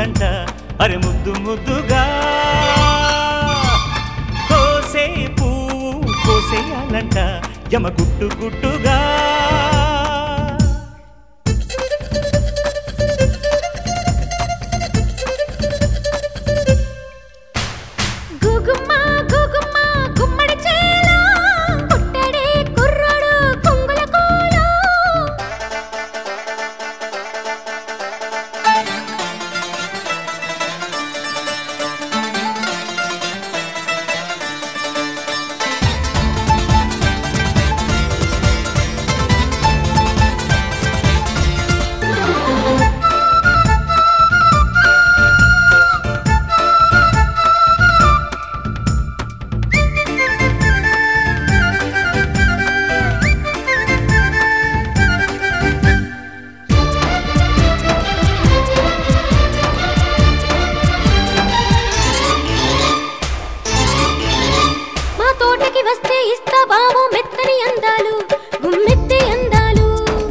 కోసేయాలంట అరే ముద్దు ముద్దుగా కోసే పువ్వు కోసేయాలంట యమ గుట్టు గుట్టుగా గుగుమ్మ గుగుమ్మ గుమ్మడి చేల పుట్టడే కుర్రాడు కొంగుల కోల మా తోటకి వస్తే ఇస్తా బావు మెత్తని అందాలు గుమ్మెత్తి అందాలు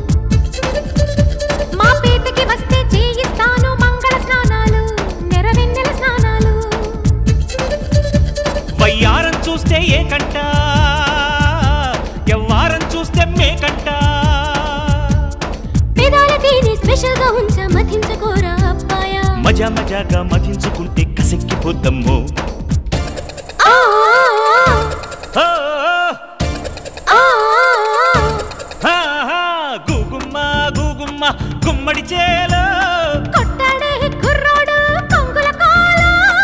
మా పేటకి వస్తే చేయిస్తాను మంగళ స్నానాలు నెరవెన్నెల స్నానాలు వయ్యారం చూస్తే ఏ కంట ఎవ్వారం చూస్తే మేకంట పెదాల తేనె స్పెషల్ గా ఉంచ మధించుకోరా అబ్బాయా మజా మజాగా మధించుకుంటే కసెక్కిపోద్దమ్మో ఆ, ఆ, ఆ, ఆ, ఆ, ఆ, గూగుమ్మ గూగుమ్మ గుమ్మడి చేలో కొట్టాడే కుర్రోడు కొంగుల కోల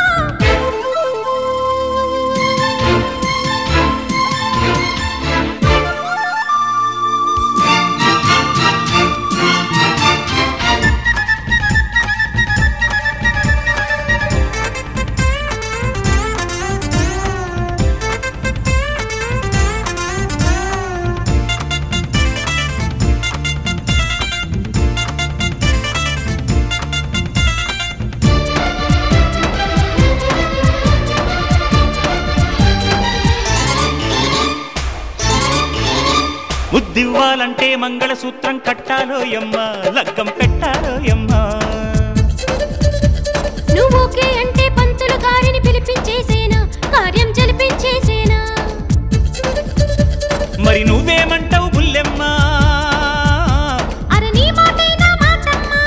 ముద్దివ్వాలంటే మంగళసూత్రం కట్టాలో ఎమ్మ లగ్గం పెట్టాలో ఎమ్మ నువ్వు ఓకే అంటే పంతులు గారిని పిలిపించేసేనా కార్యం జరిపించేసేనా మరి నువ్వేమంటావు బుల్లెమ్మ అర నీ మాటే నా మాటమ్మా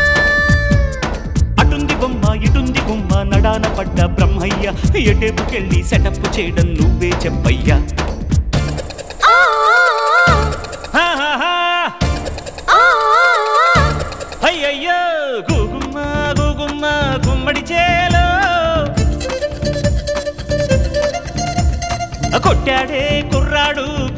అటుంది బొమ్మ ఇటుంది గుమ్మ నడాన పడ్డ బ్రహ్మయ్య ఎటేపుకెళ్ళి సెటప్ చేయడం నువ్వే చెప్పయ్యా ఆ, హా, హా, హా. ఆ, ఆ, అయ్యయ్యో గూగుమ్మ గూగుమ్మ గుమ్మడి చేలో కొట్టాడే కుర్రాడు